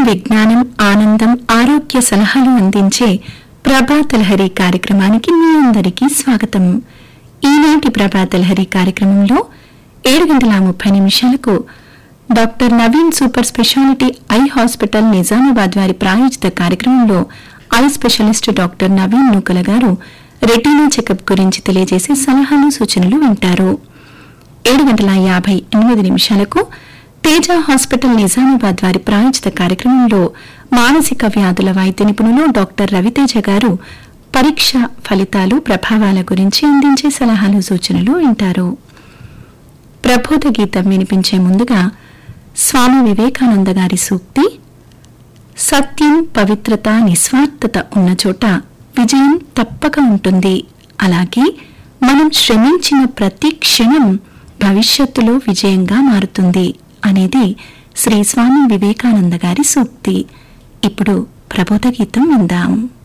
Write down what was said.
విజ్ఞానం ఆనందం ఆరోగ్య సలహాలు అందించే ప్రభాతలహరి కార్యక్రమానికి మీ అందరికీ స్వాగతం ఈనాటి ప్రభాతలహరి కార్యక్రమంలో ఏడు గంటల ముప్పై నిమిషాలకు doctor Naveen super speciality eye hospital Nizamabad వారి ప్రాయోజిత కార్యక్రమంలో eye specialist doctor Naveen Nukala garu retina checkup గురించి తెలియజేసే సలహాలు సూచనలు వింటారు ఏడు గంటల యాభై ఎనిమిది నిమిషాలకు తేజ హాస్పిటల్ నిజామాబాద్ వారి ప్రాయోజిత కార్యక్రమంలో మానసిక వ్యాధుల వైద్య నిపుణులు డాక్టర్ రవితేజ గారు పరీక్ష ఫలితాలు ప్రభావాల గురించి అందించే సలహాలు సూచనలు వింటారు ప్రబోధ గీతం వినిపించే ముందుగా స్వామి వివేకానంద గారి సూక్తి సత్యం పవిత్రత నిస్వార్థత ఉన్న చోట విజయం తప్పక ఉంటుంది అలాగే మనం శ్రమించిన ప్రతి క్షణం భవిష్యత్తులో విజయంగా మారుతుంది అనేది శ్రీ స్వామి వివేకానంద గారి సూక్తి ఇప్పుడు ప్రబోధ గీతం విందాం